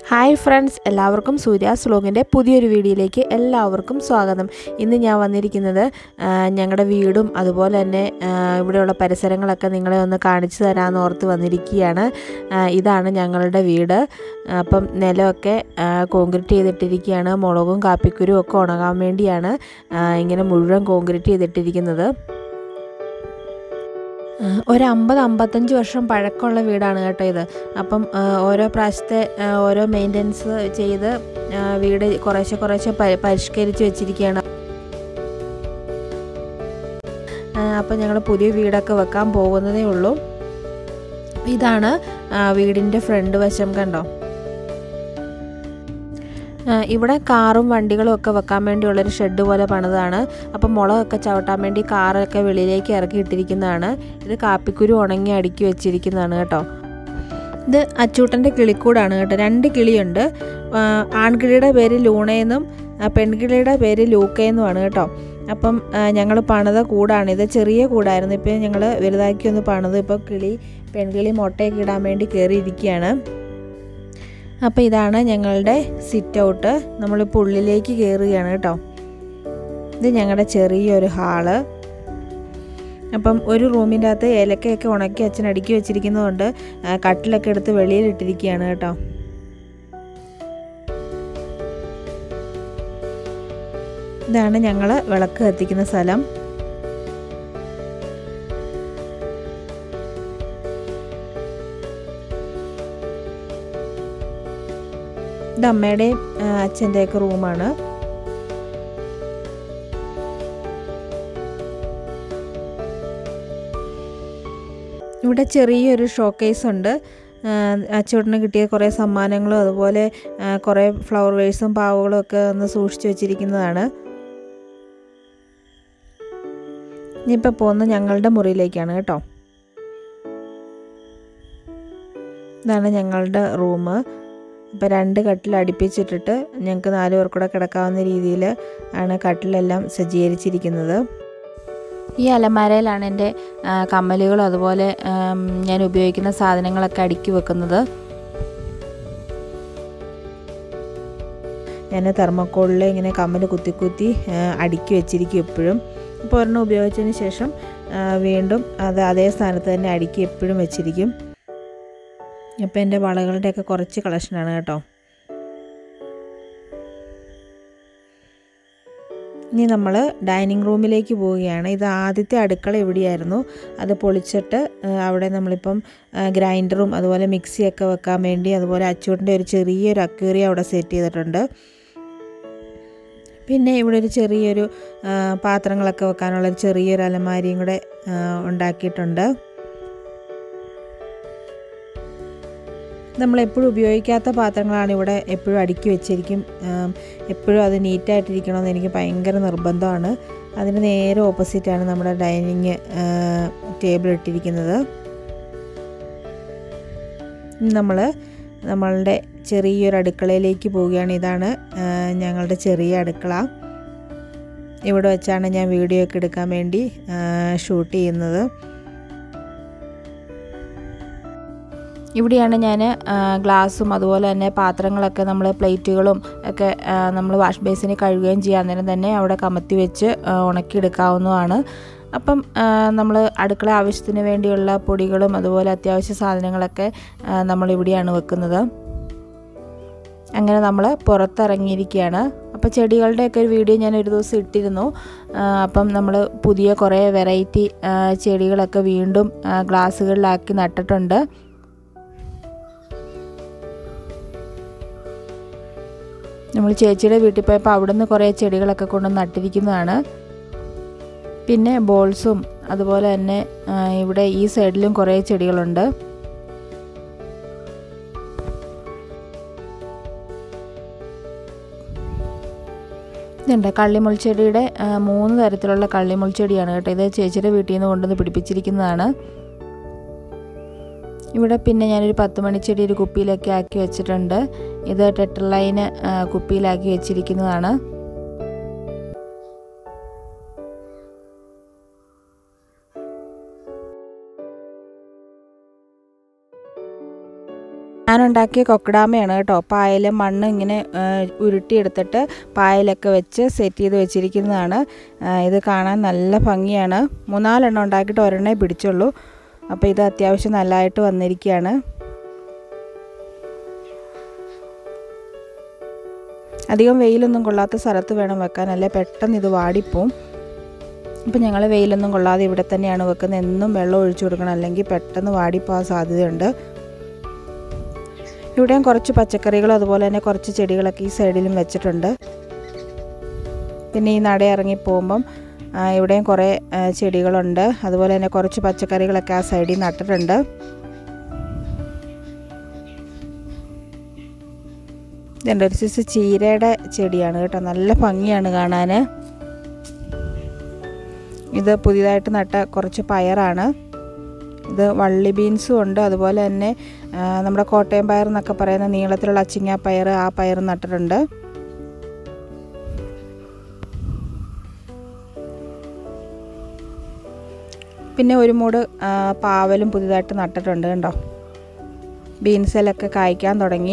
hi friends എല്ലാവർക്കും സൂര്യാസ് വ്ലോഗിൻ്റെ പുതിയൊരു വീഡിയോയിലേക്ക് എല്ലാവർക്കും സ്വാഗതം ഇന്ന് ഞാൻ വന്നിരിക്കുന്നത് ഞങ്ങളുടെ വീടും അതുപോലെ തന്നെ ആ, ഇവിടെയുള്ള പരിസരങ്ങളൊക്കെ നിങ്ങളെ ഒന്ന് കാണിച്ചു തരാമെന്ന് ഓർത്ത് വന്നിരിക്കുകയാണ് ആ, ഇതാണ് ഞങ്ങളുടെ വീട് അപ്പം നിലമൊക്കെ ആ, കോൺക്രീറ്റ് ചെയ്തിട്ടിരിക്കുകയാണ് മുളകും കാപ്പിക്കുരും ഒക്കെ ഉണങ്ങാൻ വേണ്ടിയാണ് ആ, ഇങ്ങനെ മുഴുവൻ കോൺക്രീറ്റ് ചെയ്തിട്ടിരിക്കുന്നത് ആഹ് ഒരു അമ്പത് അമ്പത്തഞ്ച് വർഷം പഴക്കമുള്ള വീടാണ് കേട്ടോ ഇത് അപ്പം ആഹ് ഓരോ പ്രാവശ്യത്തെ ആഹ് ഓരോ മെയിൻ്റനൻസ് ചെയ്ത് ആഹ് വീട് കുറേശ്ശെ കുറേശ്ശെ പരി പരിഷ്കരിച്ച് വെച്ചിരിക്കുകയാണ് ആഹ് അപ്പം ഞങ്ങൾ പുതിയ വീടൊക്കെ വെക്കാൻ പോകുന്നതേ ഉള്ളൂ ഇതാണ് ആഹ് വീടിൻ്റെ ഫ്രണ്ട് വശം കണ്ടോ ആഹ് ഇവിടെ കാറും വണ്ടികളും ഒക്കെ വെക്കാൻ വേണ്ടിയുള്ളൊരു ഷെഡ് പോലെ പണിതാണ് അപ്പം മുളകൊക്കെ ചവിട്ടാൻ വേണ്ടി കാറൊക്കെ വെളിയിലേക്ക് ഇറക്കി ഇട്ടിരിക്കുന്നതാണ് ഇത് കാപ്പിക്കുരു ഉണങ്ങി അടുക്കി വെച്ചിരിക്കുന്നതാണ് കേട്ടോ ഇത് അച്ചൂട്ടൻ്റെ കിളിക്കൂടാണ് കേട്ടോ രണ്ട് കിളിയുണ്ട് ആഹ് ആൺകിളിയുടെ പേര് ലൂണയെന്നും ആ പെൺകിളിയുടെ പേര് ലൂക്കയെന്നുമാണ് കേട്ടോ അപ്പം ഞങ്ങൾ പണിത കൂടാണിത് ചെറിയ കൂടായിരുന്നു ഇപ്പം ഞങ്ങൾ വലുതാക്കി ഒന്ന് പണിത് ഇപ്പോൾ കിളി പെൺകിളി മുട്ടയൊക്കെ ഇടാൻ വേണ്ടി കയറിയിരിക്കുകയാണ് അപ്പോൾ ഇതാണ് ഞങ്ങളുടെ സിറ്റ് ഔട്ട് നമ്മളിപ്പോൾ ഉള്ളിലേക്ക് കയറുകയാണ് കേട്ടോ ഇത് ഞങ്ങളുടെ ചെറിയൊരു ഹാള് അപ്പം ഒരു റൂമിൻ്റെ അകത്ത് ഏലക്കയൊക്കെ ഉണക്കി അച്ഛൻ അടുക്കി വെച്ചിരിക്കുന്നതുകൊണ്ട് ആ, കട്ടിലൊക്കെ എടുത്ത് വെളിയിലിട്ടിരിക്കുകയാണ് കേട്ടോ ഇതാണ് ഞങ്ങൾ വിളക്ക് കത്തിക്കുന്ന സ്ഥലം ഇത് അമ്മയുടെയും അച്ഛൻ്റെയൊക്കെ റൂമാണ് ഇവിടെ ചെറിയൊരു ഷോക്കേസ് ഉണ്ട് അച്ചോട്ടിന് കിട്ടിയ കുറേ സമ്മാനങ്ങളും അതുപോലെ ആ, കുറേ ഫ്ലവർ വേഴ്സും പാവകളും ഒക്കെ ഒന്ന് സൂക്ഷിച്ചു വെച്ചിരിക്കുന്നതാണ് ഇനിയിപ്പോൾ പോകുന്നത് ഞങ്ങളുടെ മുറിയിലേക്കാണ് കേട്ടോ ഇതാണ് ഞങ്ങളുടെ റൂം ഇപ്പോൾ രണ്ട് കട്ടിൽ അടുപ്പിച്ചിട്ടിട്ട് ഞങ്ങൾക്ക് നാല് പേർ കൂടെ കിടക്കാവുന്ന രീതിയിൽ ആണ് കട്ടിലെല്ലാം സജ്ജീകരിച്ചിരിക്കുന്നത് ഈ അലമാരയിലാണ് എൻ്റെ ആ, കമ്മലുകളും അതുപോലെ ആം, ഞാൻ ഉപയോഗിക്കുന്ന സാധനങ്ങളൊക്കെ അടുക്കി വെക്കുന്നത് ഞാൻ തെർമക്കോളിൽ ഇങ്ങനെ കമ്മൽ കുത്തി കുത്തി ആ, അടുക്കി വെച്ചിരിക്കും എപ്പോഴും ഇപ്പോൾ ഒരെണ്ണം ഉപയോഗിച്ചതിന് ശേഷം ആ, വീണ്ടും അത് അതേ സ്ഥാനത്ത് തന്നെ അടുക്കി എപ്പോഴും വെച്ചിരിക്കും അപ്പോൾ എൻ്റെ വളകളുടെയൊക്കെ കുറച്ച് കളക്ഷനാണ് കേട്ടോ ഇനി നമ്മൾ ഡൈനിങ് റൂമിലേക്ക് പോവുകയാണ് ഇത് ആദ്യത്തെ അടുക്കള എവിടെയായിരുന്നു അത് പൊളിച്ചിട്ട് ആ, അവിടെ നമ്മളിപ്പം ആ, ഗ്രൈൻഡറും അതുപോലെ മിക്സിയൊക്കെ വെക്കാൻ വേണ്ടി അതുപോലെ അച്ചൂട്ടിൻ്റെ ഒരു ചെറിയൊരു അക്വേറിയം അവിടെ സെറ്റ് ചെയ്തിട്ടുണ്ട് പിന്നെ ഇവിടെ ഒരു ചെറിയൊരു ആ, പാത്രങ്ങളൊക്കെ വെക്കാനുള്ള ഒരു ചെറിയൊരു അലമാരിയും കൂടെ ആ, ഉണ്ടാക്കിയിട്ടുണ്ട് നമ്മളെപ്പോഴും ഉപയോഗിക്കാത്ത പാത്രങ്ങളാണ് ഇവിടെ എപ്പോഴും അടുക്കി വെച്ചിരിക്കും ആം, എപ്പോഴും അത് നീറ്റായിട്ടിരിക്കണമെന്ന് എനിക്ക് ഭയങ്കര നിർബന്ധമാണ് അതിന് നേരെ ഓപ്പോസിറ്റാണ് നമ്മുടെ ഡൈനിങ് ടേബിൾ ഇട്ടിരിക്കുന്നത് നമ്മൾ നമ്മളുടെ ചെറിയൊരു അടുക്കളയിലേക്ക് പോവുകയാണ് ഇതാണ് ആ, ഞങ്ങളുടെ ചെറിയ അടുക്കള ഇവിടെ വെച്ചാണ് ഞാൻ വീഡിയോ ഒക്കെ എടുക്കാൻ വേണ്ടി ഷൂട്ട് ചെയ്യുന്നത് ഇവിടെയാണ് ഞാൻ ഗ്ലാസും അതുപോലെ തന്നെ പാത്രങ്ങളൊക്കെ നമ്മൾ പ്ലേറ്റുകളും ഒക്കെ നമ്മൾ വാഷ് ബേസിന് കഴുകുകയും ചെയ്യാൻ നേരം തന്നെ അവിടെ കമത്തി വെച്ച് ആ, ഉണക്കിയെടുക്കാവുന്നതാണ് അപ്പം നമ്മൾ അടുക്കള ആവശ്യത്തിന് വേണ്ടിയുള്ള പൊടികളും അതുപോലെ അത്യാവശ്യ സാധനങ്ങളൊക്കെ ആ, നമ്മളിവിടെയാണ് വെക്കുന്നത് അങ്ങനെ നമ്മൾ പുറത്തിറങ്ങിയിരിക്കുകയാണ് അപ്പോൾ ചെടികളുടെയൊക്കെ ഒരു വീഡിയോ ഞാൻ ഒരു ദിവസം ഇട്ടിരുന്നു ആ, അപ്പം നമ്മൾ പുതിയ കുറേ വെറൈറ്റി ചെടികളൊക്കെ വീണ്ടും ആ, ഗ്ലാസ്സുകളിലാക്കി നട്ടിട്ടുണ്ട് നമ്മൾ ചേച്ചിയുടെ വീട്ടിൽ പോയപ്പോൾ അവിടെ നിന്ന് കുറേ ചെടികളൊക്കെ കൊണ്ട് നട്ടിരിക്കുന്നതാണ് പിന്നെ ബോൾസും അതുപോലെ തന്നെ ആ, ഇവിടെ ഈ സൈഡിലും കുറേ ചെടികളുണ്ട് ഇതുണ്ട് കള്ളിമുൾച്ചെടിയുടെ ആ, മൂന്ന് തരത്തിലുള്ള കള്ളിമുൾച്ചെടിയാണ് കേട്ടോ ഇത് ചേച്ചിയുടെ വീട്ടിൽ നിന്ന് കൊണ്ടുവന്ന് പിടിപ്പിച്ചിരിക്കുന്നതാണ് ഇവിടെ പിന്നെ ഞാനൊരു പത്ത് മണിച്ചെടി ഒരു കുപ്പിയിലൊക്കെ ആക്കി വെച്ചിട്ടുണ്ട് ഇത് ടെട്രലൈന് ആ, കുപ്പിയിലാക്കി വെച്ചിരിക്കുന്നതാണ് ഞാനുണ്ടാക്കിയ കൊക്കടാമയാണ് കേട്ടോ പായൽ മണ്ണ് ഇങ്ങനെ ആ, ഉരുട്ടിയെടുത്തിട്ട് പായലൊക്കെ വെച്ച് സെറ്റ് ചെയ്ത് വെച്ചിരിക്കുന്നതാണ് ആ, ഇത് കാണാൻ നല്ല ഭംഗിയാണ് മൂന്നാലെണ്ണം ഉണ്ടാക്കിയിട്ട് ഒരെണ്ണേ പിടിച്ചുള്ളൂ അപ്പോൾ ഇത് അത്യാവശ്യം നല്ലതായിട്ട് വന്നിരിക്കുകയാണ് അധികം വെയിലൊന്നും കൊള്ളാത്ത സ്ഥലത്ത് വേണം വെക്കാൻ അല്ലേ പെട്ടെന്ന് ഇത് വാടിപ്പോവും അപ്പോൾ ഞങ്ങൾ വെയിലൊന്നും കൊള്ളാതെ ഇവിടെ തന്നെയാണ് വെക്കുന്നത് എന്നും വെള്ളം ഒഴിച്ചു കൊടുക്കണം അല്ലെങ്കിൽ പെട്ടെന്ന് വാടിപ്പോകാൻ സാധ്യതയുണ്ട് ഇവിടെയും കുറച്ച് പച്ചക്കറികളും അതുപോലെ തന്നെ കുറച്ച് ചെടികളൊക്കെ ഈ സൈഡിലും വെച്ചിട്ടുണ്ട് പിന്നെ ഈ നട ഇറങ്ങി പോകുമ്പം ആ, ഇവിടെയും കുറേ ആ, ചെടികളുണ്ട് അതുപോലെ തന്നെ കുറച്ച് പച്ചക്കറികളൊക്കെ ആ സൈഡിൽ നട്ടിട്ടുണ്ട് ഇതുണ്ട് ഒരു സൈസ് ചീരയുടെ ചെടിയാണ് കേട്ടോ നല്ല ഭംഗിയാണ് കാണാൻ ഇത് പുതിയതായിട്ട് നട്ട കുറച്ച് പയറാണ് ഇത് വള്ളി ബീൻസും ഉണ്ട് അതുപോലെ തന്നെ ആ, നമ്മുടെ കോട്ടയം പയർ എന്നൊക്കെ പറയുന്ന നീളത്തിലുള്ള അച്ചിങ്ങ പയർ ആ പയർ നട്ടിട്ടുണ്ട് പിന്നെ ഒരു മൂട് ആ, പാവലും പുതിയതായിട്ട് നട്ടിട്ടുണ്ട് കണ്ടോ ബീൻസിലൊക്കെ കായ്ക്കാൻ തുടങ്ങി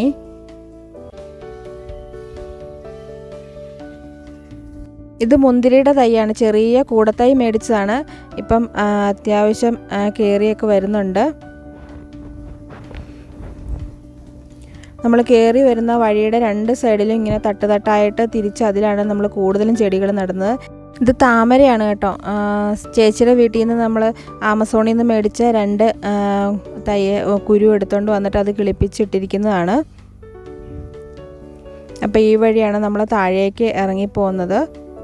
ഇത് മുന്തിരിയുടെ തൈയാണ് ചെറിയ കൂടത്തൈ മേടിച്ചതാണ് ഇപ്പം ആ, അത്യാവശ്യം ആ, കയറിയൊക്കെ വരുന്നുണ്ട് നമ്മൾ കയറി വരുന്ന വഴിയുടെ രണ്ട് സൈഡിലും ഇങ്ങനെ തട്ട് തട്ടായിട്ട് തിരിച്ച് അതിലാണ് നമ്മൾ കൂടുതലും ചെടികൾ നടുന്നത് ഇത് താമരയാണ് കേട്ടോ ആ, ചേച്ചിയുടെ വീട്ടിൽ നിന്ന് നമ്മൾ ആമസോണിൽ നിന്ന് മേടിച്ച രണ്ട് ആ, തൈ കുരു എടുത്തുകൊണ്ട് വന്നിട്ട് അത് കിളിപ്പിച്ചിട്ടിരിക്കുന്നതാണ് അപ്പോൾ ഈ വഴിയാണ് നമ്മൾ താഴേക്ക് ഇറങ്ങിപ്പോകുന്നത്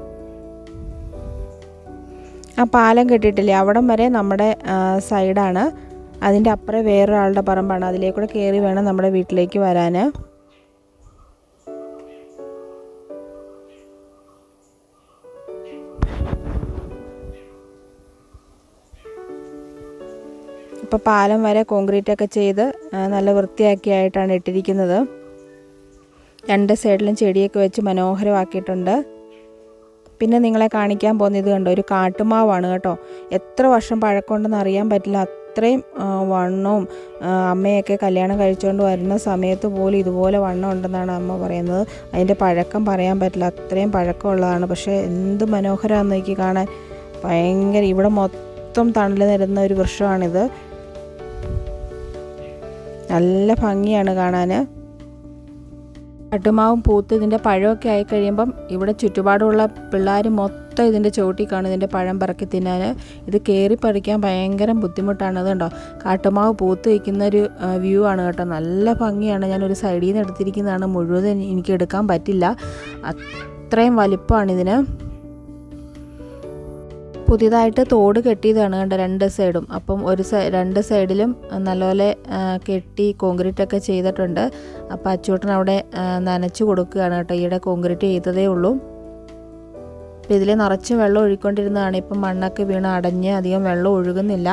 ആ പാലം കെട്ടിയിട്ടില്ലേ അവിടം വരെ നമ്മുടെ ആ, സൈഡാണ് അതിൻ്റെ അപ്പുറം വേറൊരാളുടെ പറമ്പാണ് അതിലേക്കൂടെ കയറി വേണം നമ്മുടെ വീട്ടിലേക്ക് വരാൻ ഇപ്പോൾ പാലം വരെ കോൺക്രീറ്റ് ഒക്കെ ചെയ്ത് ആ, നല്ല വൃത്തിയാക്കിയായിട്ടാണ് ഇട്ടിരിക്കുന്നത് രണ്ട് സൈഡിലും ചെടിയൊക്കെ വെച്ച് മനോഹരമാക്കിയിട്ടുണ്ട് പിന്നെ നിങ്ങളെ കാണിക്കാൻ പോകുന്നത് ഇത് കണ്ടോ ഒരു കാട്ടുമാവാണ് കേട്ടോ എത്ര വർഷം പഴക്കമുണ്ടെന്ന് അറിയാൻ പറ്റില്ല അത്രയും ആ, വണ്ണവും ആ, അമ്മയൊക്കെ കല്യാണം കഴിച്ചുകൊണ്ട് വരുന്ന സമയത്ത് പോലും ഇതുപോലെ വണ്ണം ഉണ്ടെന്നാണ് അമ്മ പറയുന്നത് അതിൻ്റെ പഴക്കം പറയാൻ പറ്റില്ല അത്രയും പഴക്കമുള്ളതാണ് പക്ഷേ എന്ത് മനോഹരമാണെന്ന് എനിക്ക് കാണാൻ ഭയങ്കര ഇവിടെ മൊത്തം തണൽ നിരുന്ന ഒരു വൃക്ഷമാണിത് നല്ല ഭംഗിയാണ് കാണാൻ കട്ടുമാവും പൂത്ത് ഇതിൻ്റെ പഴമൊക്കെ ആയി കഴിയുമ്പം ഇവിടെ ചുറ്റുപാടുമുള്ള പിള്ളേർ മൊത്തം ഇതിൻ്റെ ചോട്ടിൽ കാണും ഇതിൻ്റെ പഴം പറക്കി തിന്നാൻ ഇത് കയറി പറിക്കാൻ ഭയങ്കര ബുദ്ധിമുട്ടാണ് അതുണ്ടോ കാട്ടുമാവ് പൂത്ത് വയ്ക്കുന്ന ഒരു വ്യൂ ആണ് കേട്ടോ നല്ല ഭംഗിയാണ് ഞാനൊരു സൈഡിൽ നിന്ന് എടുത്തിരിക്കുന്നതാണ് മുഴുവൻ എനിക്ക് എടുക്കാൻ പറ്റില്ല അത്രയും വലിപ്പമാണിതിന് പുതിയതായിട്ട് തോട് കെട്ടിയതാണ് കണ്ട രണ്ട് സൈഡും അപ്പം ഒരു സൈ രണ്ട് സൈഡിലും നല്ലപോലെ ആ, കെട്ടി കോൺക്രീറ്റ് ഒക്കെ ചെയ്തിട്ടുണ്ട് അപ്പം അച്ചൂട്ടൻ അവിടെ ആ, നനച്ചു കൊടുക്കുകയാണ് കേട്ടോ ഈയിടെ കോൺക്രീറ്റ് ചെയ്തതേ ഉള്ളൂ അപ്പം ഇതിൽ നിറച്ച് വെള്ളം ഒഴുകിക്കൊണ്ടിരുന്നതാണ് ഇപ്പം മണ്ണൊക്കെ വീണ് അടഞ്ഞ് അധികം വെള്ളം ഒഴുകുന്നില്ല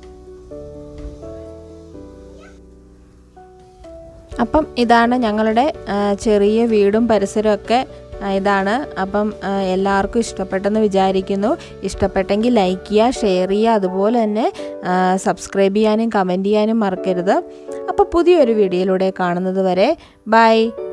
അപ്പം ഇതാണ് ഞങ്ങളുടെ ആ, ചെറിയ വീടും പരിസരമൊക്കെ ആ, ഇതാണ് അപ്പം ആ, എല്ലാവർക്കും ഇഷ്ടപ്പെട്ടെന്ന് വിചാരിക്കുന്നു ഇഷ്ടപ്പെട്ടെങ്കിൽ ലൈക്ക് ചെയ്യുക ഷെയർ ചെയ്യുക അതുപോലെ തന്നെ സബ്സ്ക്രൈബ് ചെയ്യാനും കമൻറ്റ് ചെയ്യാനും മറക്കരുത് അപ്പോൾ പുതിയൊരു വീഡിയോയിലൂടെ കാണുന്നത് വരെ ബൈ